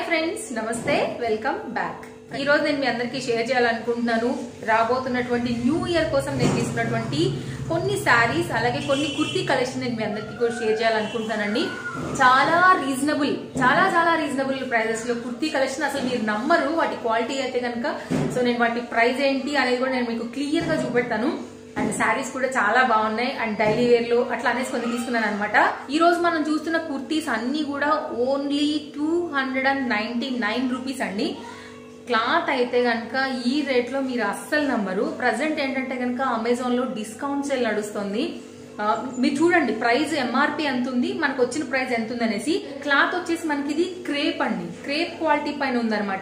friends నమస్తే welcome back ఈ రోజు నేను మీ అందరికీ షేర్ చేయాలనుకుంటున్నాను రాబోతున్నటువంటి న్యూ ఇయర్ కోసం నేను తీసుకున్నటువంటి కొన్ని శారీస్ అలాగే కొన్ని కుర్తీ కలెక్షన్ నేను మీ అందరికీ కూడా షేర్ చేయాలనుకుంటున్నానండి చాలా రీజనబుల్ చాలా చాలా రీజనబుల్ ప్రైజెస్ లో కుర్తీ కలెక్షన్ అసలు మీరు నమ్మరు వాటి క్వాలిటీ అయితే కనుక సో నేను వాటి ప్రైస్ ఏంటి అనేది కూడా నేను మీకు క్లియర్ గా చూపెడతాను అండ్ శారీస్ కూడా చాలా బాగున్నాయి అండ్ డైలీ వేర్ లో అట్లా అనేసి కొన్ని తీసుకున్నాను అనమాట ఈ రోజు మనం చూస్తున్న కుర్తీస్ అన్ని కూడా only two hundred and ninety nine rupees అండి క్లాత్ అయితే కనుక ఈ రేట్ లో మీరు అస్సలు నమ్మరు ప్రజెంట్ ఏంటంటే కనుక అమెజాన్ లో డిస్కౌంట్ సేల్ నడుస్తుంది ఆ, మీరు చూడండి ప్రైస్ ఎంఆర్పి ఎంత ఉంది మనకు వచ్చిన ప్రైస్ ఎంత ఉంది అనేసి క్లాత్ వచ్చేసి మనకి ఇది క్రేప్ అండి క్రేప్ క్వాలిటీ పైన ఉందన్నమాట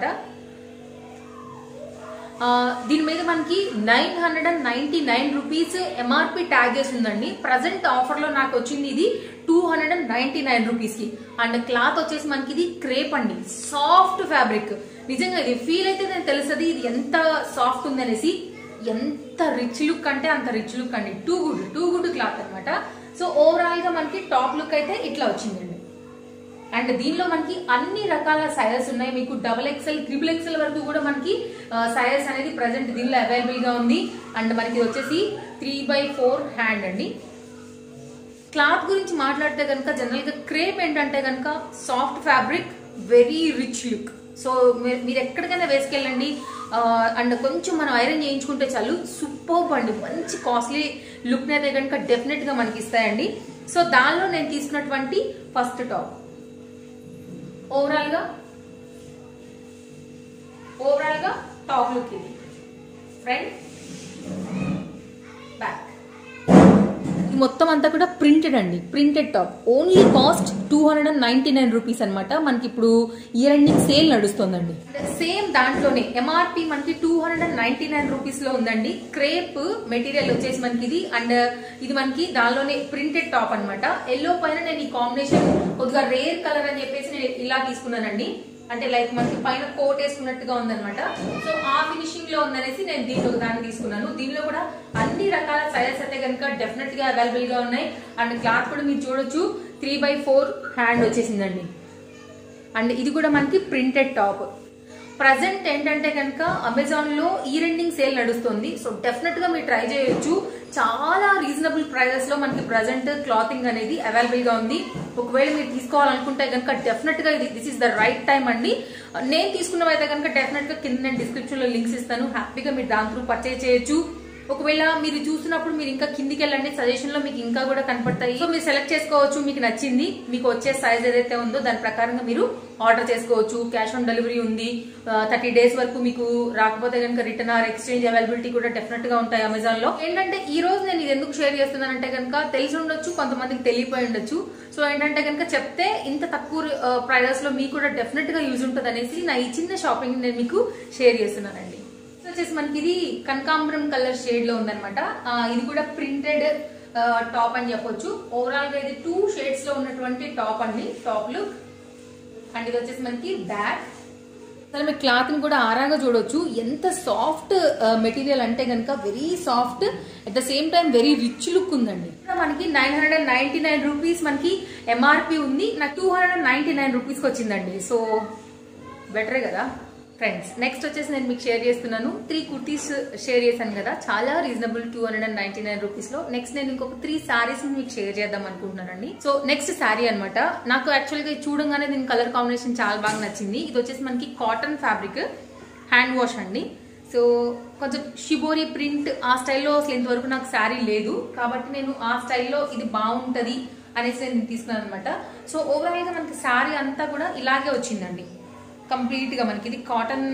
ఆ, దీని మీద మనకి nine hundred and ninety nine rupees MRP tag చేసి ఉందండి ప్రజెంట్ ఆఫర్ లో నాకు వచ్చింది ఇది two hundred and ninety nine rupees కి అండ్ క్లాత్ వచ్చేసి మనకి ఇది క్రేప్ అండి సాఫ్ట్ ఫ్యాబ్రిక్ నిజంగా ఇది ఫీల్ అయితే నేను తెలుస్తుంది ఇది ఎంత సాఫ్ట్ ఉందనేసి ఎంత రిచ్ లుక్ అంటే అంత రిచ్ లుక్ అండి too good too good cloth అన్నమాట సో ఓవరాల్ గా మనకి టాప్ లుక్ అయితే ఇట్లా వచ్చిందండి అండ్ దీనిలో మనకి అన్ని రకాల సైజెస్ ఉన్నాయి మీకు డబుల్ ఎక్స్ఎల్ ట్రిపుల్ ఎక్స్ఎల్ వరకు కూడా మనకి సైజెస్ అనేది ప్రజెంట్ దీనిలో అవైలబుల్ గా ఉంది అండ్ మనకి ఇది వచ్చేసి త్రీ బై ఫోర్ హ్యాండ్ అండి క్లాత్ గురించి మాట్లాడితే కనుక జనరల్ గా క్రేప్ ఏంటంటే కనుక soft fabric very rich look so మీరు మీరు ఎక్కడికైనా వేసుకెళ్ళండి అండ్ కొంచెం మనం ఐరన్ చేయించుకుంటే చాలు సూపర్ అండి మంచి కాస్ట్లీ లుక్ అయితే కనుక డెఫినెట్ గా మనకి ఇస్తాయండి సో దానిలో నేను తీసుకున్నటువంటి ఫస్ట్ టాప్ ఓవరాల్ గా ఓవరాల్ గా టాప్ లుక్ ఇది ఫ్రంట్ బ్యాక్ ఇది మొత్తం అంతా కూడా ప్రింటెడ్ అండి printed top only cost two hundred and ninety nine rupees అనమాట మనకి ఇప్పుడు ఇయర్ ఎండింగ్ సేల్ నడుస్తుందండి సేమ్ దాంట్లోనే ఎంఆర్పి మనకి two hundred and ninety nine rupees లో ఉందండి క్రేప్ మెటీరియల్ వచ్చేసి మనకి ఇది అండ్ ఇది మనకి దానిలోనే ప్రింటెడ్ టాప్ అన్నమాట ఎల్లో పైన నేను ఈ కాంబినేషన్ కొద్దిగా రేర్ కలర్ అని చెప్పేసి నేను ఇలా తీసుకున్నానండి అంటే లైక్ మనకి పైన కోట్ వేసుకున్నట్టుగా ఉందన్నమాట సో ఆ ఫినిషింగ్ లో ఉందనేసి నేను దీంట్లో ఒక దాన్ని తీసుకున్నాను దీనిలో కూడా అన్ని రకాల సైజెస్ అయితే కనుక డెఫినెట్ గా అవైలబుల్ గా ఉన్నాయి అండ్ క్లాత్ కూడా మీరు చూడొచ్చు త్రీ బై ఫోర్ హ్యాండ్ వచ్చేసిందండి అండ్ ఇది కూడా మనకి ప్రింటెడ్ టాప్ ప్రజెంట్ ఏంటంటే కనుక అమెజాన్ లో ఈ రెండింగ్ సేల్ నడుస్తుంది సో డెఫినెట్ గా మీరు ట్రై చేయొచ్చు చాలా రీజనబుల్ ప్రైజెస్ లో మనకి ప్రజెంట్ క్లాతింగ్ అనేది అవైలబుల్ గా ఉంది ఒకవేళ మీరు తీసుకోవాలనుకుంటే కనుక డెఫినెట్ గా ఇది this is the right time అండి నేను తీసుకున్నవైతే కనుక డెఫినెట్ గా కింద నేను డిస్క్రిప్షన్ లో లింక్స్ ఇస్తాను హ్యాపీగా మీరు దాని త్రూ పర్చేజ్ చేయొచ్చు ఒకవేళ మీరు చూసినప్పుడు మీరు ఇంకా కిందికి వెళ్ళండి సజెషన్ లో మీకు ఇంకా కూడా కనపడతాయి సో మీరు సెలెక్ట్ చేసుకోవచ్చు మీకు నచ్చింది మీకు వచ్చే సైజ్ ఏదైతే ఉందో దాని ప్రకారంగా మీరు ఆర్డర్ చేసుకోవచ్చు క్యాష్ ఆన్ డెలివరీ ఉంది థర్టీ డేస్ వరకు మీకు రాకపోతే కనుక రిటర్న్ ఆర్ ఎక్స్చేంజ్ అవైలబిలిటీ కూడా డెఫినెట్ గా ఉంటాయి అమెజాన్ లో ఏంటంటే ఈ రోజు నేను ఇది ఎందుకు షేర్ చేస్తున్నానంటే కనుక తెలిసి ఉండొచ్చు కొంతమందికి తెలియపోయి ఉండొచ్చు సో ఏంటంటే కనుక చెప్తే ఇంత తక్కువ ప్రైజెస్ లో మీకు కూడా డెఫినెట్ గా యూజ్ ఉంటుంది అనేసి నా ఈ చిన్న షాపింగ్ నేను మీకు షేర్ చేస్తున్నానండి సో వచ్చేసి మనకి ఇది కనకాంబరం కలర్ షేడ్ లో ఉందన్నమాట ఆ, ఇది కూడా ప్రింటెడ్ టాప్ అని చెప్పొచ్చు ఓవరాల్ గా ఇది టూ షేడ్స్ లో ఉన్నటువంటి టాప్ అండి టాప్ లుక్ అండ్ ఇది వచ్చేసి మనకి బ్యాక్ అసలు మీరు క్లాత్ ని కూడా ఆరాగా చూడొచ్చు ఎంత సాఫ్ట్ మెటీరియల్ అంటే కనుక very soft at the same time very rich look ఉందండి ఇక్కడ మనకి nine hundred and ninety nine rupees మనకి ఎంఆర్పి ఉంది నాకు two hundred and ninety nine రూపీస్కి వచ్చిందండి సో బెటరే కదా ఫ్రెండ్స్ నెక్స్ట్ వచ్చేసి నేను మీకు షేర్ చేస్తున్నాను త్రీ కుర్తీస్ షేర్ చేశాను కదా చాలా reasonable two hundred and ninety nine rupees లో నెక్స్ట్ నేను ఇంకొక త్రీ సారీస్ మీకు షేర్ చేద్దాం అనుకుంటున్నానండి సో నెక్స్ట్ శారీ అనమాట నాకు యాక్చువల్ గా ఇది చూడంగానే దీని కలర్ కాంబినేషన్ చాలా బాగా నచ్చింది ఇది వచ్చేసి మనకి కాటన్ ఫ్యాబ్రిక్ హ్యాండ్ వాష్ అండి సో కొంచెం షిబోరి ప్రింట్ ఆ స్టైల్లో అసలు ఇంతవరకు నాకు శారీ లేదు కాబట్టి నేను ఆ స్టైల్లో ఇది బాగుంటది అనేసి నేను తీసుకున్నాను అనమాట సో ఓవరాల్ గా మనకి శారీ అంతా కూడా ఇలాగే వచ్చిందండి కంప్లీట్ గా మనకి ఇది కాటన్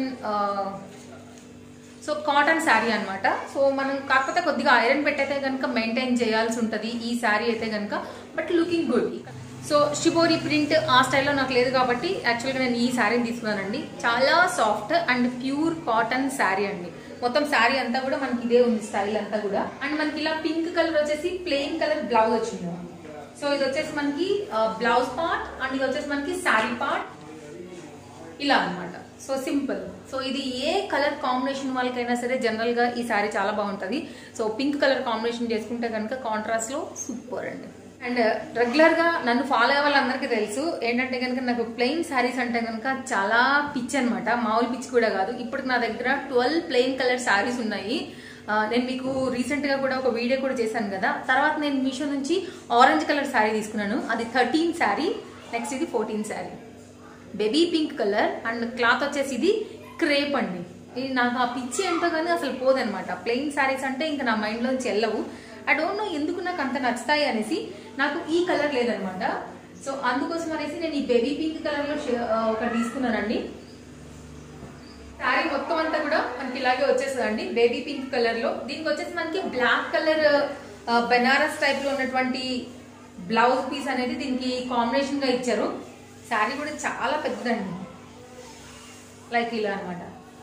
సో కాటన్ శారీ అన్నమాట సో మనం కాకపోతే కొద్దిగా ఐరన్ పెట్టయితే కనుక మెయింటైన్ చేయాల్సి ఉంటుంది ఈ శారీ అయితే కనుక but looking good so shibori print ఆ స్టైల్లో నాకు లేదు కాబట్టి యాక్చువల్గా నేను ఈ శారీని తీసుకున్నానండి చాలా soft and pure cotton sari అండి మొత్తం శారీ అంతా కూడా మనకి ఇదే ఉంది స్టైల్ అంతా కూడా అండ్ మనకి ఇలా పింక్ కలర్ వచ్చేసి ప్లెయిన్ కలర్ బ్లౌజ్ వచ్చింది సో ఇది వచ్చేసి మనకి బ్లౌజ్ పార్ట్ అండ్ ఇది వచ్చేసి మనకి శారీ పార్ట్ ఇలా అన్నమాట సో సింపుల్ సో ఇది ఏ కలర్ కాంబినేషన్ వాళ్ళకైనా సరే జనరల్ గా ఈ శారీ చాలా బాగుంటది సో పింక్ కలర్ కాంబినేషన్ చేసుకుంటే కనుక కాంట్రాస్ట్ లో సూపర్ అండి అండ్ రెగ్యులర్ గా నన్ను ఫాలో అయ్యే వాళ్ళందరికీ తెలుసు ఏంటంటే కనుక నాకు ప్లెయిన్ శారీస్ అంటే కనుక చాలా పిచ్ అనమాట మామూలు పిచ్ కూడా కాదు ఇప్పుడు నా దగ్గర ట్వెల్వ్ ప్లెయిన్ కలర్ శారీస్ ఉన్నాయి ఆ, నేను మీకు రీసెంట్ గా కూడా ఒక వీడియో కూడా చేశాను కదా తర్వాత నేను మీషో నుంచి ఆరెంజ్ కలర్ శారీ తీసుకున్నాను అది థర్టీన్ శారీ నెక్స్ట్ ఇది fourteen sari baby pink colour and cloth వచ్చేసి ఇది క్రేప్ అండి ఇది నాకు ఆ పిచ్చి ఏంటో కానీ అసలు పోదనమాట ప్లెయిన్ శారీస్ అంటే ఇంకా నా మైండ్ లోంచి వెళ్ళవు ఐ డోంట్ నో ఎందుకు నాకు అంత నచ్చుతాయి అనేసి నాకు ఈ కలర్ లేదనమాట సో అందుకోసం అనేసి నేను ఈ బేబీ పింక్ కలర్ లో షే- ఆ, ఒకటి తీసుకున్నానండి శారీ మొత్తం అంతా కూడా మనకి ఇలాగే వచ్చేస్తుందండి బేబీ పింక్ కలర్ లో దీనికి వచ్చేసి మనకి బ్లాక్ కలర్ బెనారస్ టైప్ లో ఉన్నటువంటి బ్లౌజ్ పీస్ అనేది దీనికి కాంబినేషన్ గా ఇచ్చారు శారీ కూడా చాలా పెద్దదండి లైక్ ఇలా అన్నమాట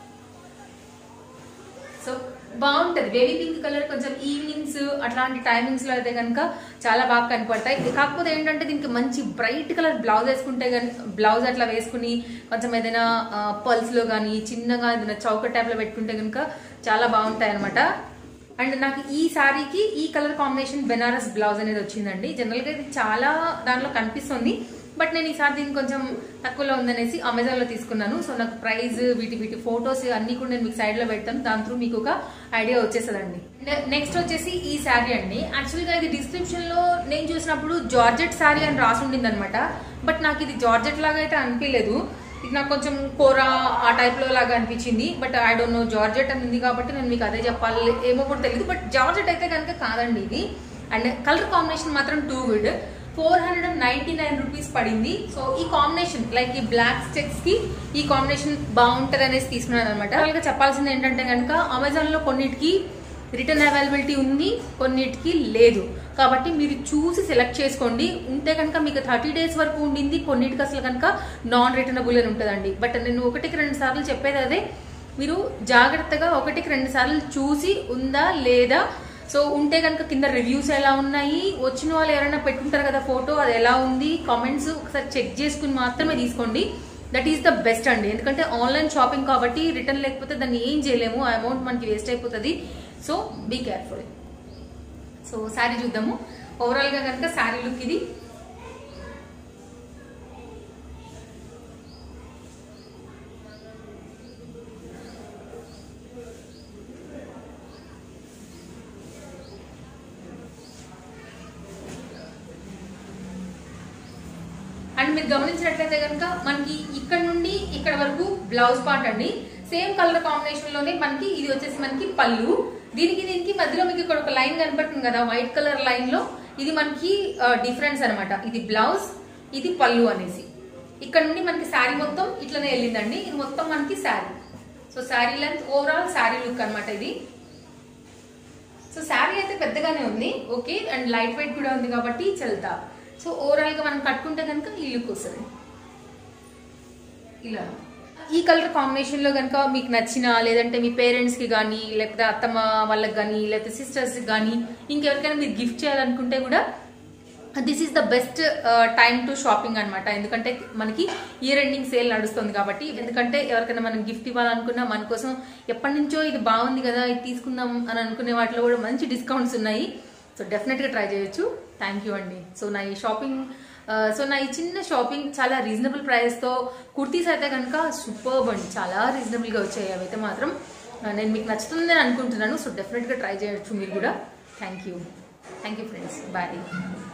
సో బాగుంటది బేబీ పింక్ కలర్ కొంచెం ఈవినింగ్స్ అట్లాంటి టైమింగ్స్ లో అయితే కనుక చాలా బాగా కనపడతాయి కాకపోతే ఏంటంటే దీనికి మంచి బ్రైట్ కలర్ బ్లౌజ్ వేసుకుంటే కానీ బ్లౌజ్ అట్లా వేసుకుని కొంచెం ఏదైనా పల్స్ లో కానీ చిన్నగా ఏదైనా చౌక టైప్ లో పెట్టుకుంటే కనుక చాలా బాగుంటాయి అనమాట అండ్ నాకు ఈ శారీకి ఈ కలర్ కాంబినేషన్ బెనారస్ బ్లౌజ్ అనేది వచ్చిందండి జనరల్ గా ఇది చాలా దాంట్లో కనిపిస్తుంది బట్ నేను ఈసారి దీనికి కొంచెం తక్కువలో ఉందనేసి అమెజాన్ లో తీసుకున్నాను సో నాకు ప్రైస్ వీటి వీటి ఫొటోస్ అన్ని కూడా నేను మీకు సైడ్ లో పెడతాను దాని త్రూ మీకు ఒక ఐడియా వచ్చేసదండి నెక్స్ట్ వచ్చేసి ఈ శారీ అండి యాక్చువల్ గా ఇది డిస్క్రిప్షన్ లో నేను చూసినప్పుడు జార్జెట్ శారీ అని రాసి ఉండింది అనమాట బట్ నాకు ఇది జార్జెట్ లాగా అయితే అనిపించలేదు ఇది నాకు కొంచెం కోరా ఆ టైప్ లో లాగా అనిపించింది but I don't know georgette అని ఉంది కాబట్టి నేను మీకు అదే చెప్పాలి ఏమో కూడా తెలియదు బట్ జార్జెట్ అయితే కనుక కాదండి ఇది అండ్ కలర్ కాంబినేషన్ మాత్రం too good four hundred and ninety nine rupees పడింది సో ఈ కాంబినేషన్ లైక్ ఈ బ్లాక్ స్టెక్స్ కి ఈ కాంబినేషన్ బాగుంటది అనేసి తీసుకున్నాను అనమాట అలాగే చెప్పాల్సింది ఏంటంటే కనుక అమెజాన్ లో కొన్నిటికి రిటర్న్ అవైలబిలిటీ ఉంది కొన్నిటికి లేదు కాబట్టి మీరు చూసి సెలెక్ట్ చేసుకోండి ఉంటే కనుక మీకు థర్టీ డేస్ వరకు ఉండింది కొన్నిటికి అసలు కనుక నాన్ రిటర్నబుల్ అని ఉంటుందండి బట్ నేను ఒకటికి రెండు సార్లు చెప్పేది అదే మీరు జాగ్రత్తగా ఒకటికి రెండు సార్లు చూసి ఉందా లేదా సో ఉంటే కనుక కింద రివ్యూస్ ఎలా ఉన్నాయి వచ్చిన వాళ్ళు ఎవరైనా పెట్టుకుంటారు కదా ఫోటో అది ఎలా ఉంది కామెంట్స్ ఒకసారి చెక్ చేసుకుని మాత్రమే తీసుకోండి దట్ ఈస్ ద బెస్ట్ అండి ఎందుకంటే ఆన్లైన్ షాపింగ్ కాబట్టి రిటర్న్ లేకపోతే దాన్ని ఏం చేయలేము ఆ అమౌంట్ మనకి వేస్ట్ అయిపోతుంది so be careful so sari చూద్దాము ఓవరాల్ గా కనుక శారీ లుక్ ఇది అండ్ మీరు గమనించినట్లయితే కనుక మనకి ఇక్కడ నుండి ఇక్కడ వరకు బ్లౌజ్ పార్ట్ అండి సేమ్ కలర్ కాంబినేషన్ లోనే మనకి ఇది వచ్చేసి మనకి పళ్ళు దీనికి దీనికి మధ్యలో మీకు ఇక్కడ ఒక లైన్ కనపడుతుంది కదా వైట్ కలర్ లైన్ లో ఇది మనకి డిఫరెన్స్ అన్నమాట ఇది బ్లౌజ్ ఇది పళ్ళు అనేసి ఇక్కడ నుండి మనకి శారీ మొత్తం ఇట్లనే వెళ్ళిందండి ఇది మొత్తం మనకి sari so sari length overall sari look అన్నమాట ఇది సో శారీ అయితే పెద్దగానే ఉంది ఓకే అండ్ లైట్ వెయిట్ కూడా ఉంది కాబట్టి చల్తా సో ఓవరాల్ గా మనం కట్టుకుంటే కనుక ఈ లుక్ వస్తుంది ఇలా ఈ కలర్ కాంబినేషన్ లో కనుక మీకు నచ్చిన లేదంటే మీ పేరెంట్స్ కి కానీ లేకపోతే అత్తమ్మ వాళ్ళకి కానీ లేకపోతే సిస్టర్స్ కి కానీ ఇంకెవరికైనా మీరు గిఫ్ట్ చేయాలనుకుంటే కూడా this is the best time to shopping అన్నమాట ఎందుకంటే మనకి ఇయర్ ఎండింగ్ సేల్ నడుస్తుంది కాబట్టి ఎందుకంటే ఎవరికైనా మనం గిఫ్ట్ ఇవ్వాలనుకున్నా మన కోసం ఎప్పటి నుంచో ఇది బాగుంది కదా ఇది తీసుకుందాం అని అనుకునే వాటిలో కూడా మంచి డిస్కౌంట్స్ ఉన్నాయి సో డెఫినెట్గా ట్రై చేయొచ్చు థ్యాంక్ యూ అండి సో నా ఈ షాపింగ్ సో నా ఈ చిన్న షాపింగ్ చాలా రీజనబుల్ ప్రైస్తో కుర్తీస్ అయితే కనుక సూపర్బ్ అండి చాలా రీజనబుల్గా వచ్చాయి అవైతే మాత్రం ఆ, నేను మీకు నచ్చుతుందని అనుకుంటున్నాను సో డెఫినెట్గా ట్రై చేయొచ్చు మీరు కూడా thank you thank you friends bye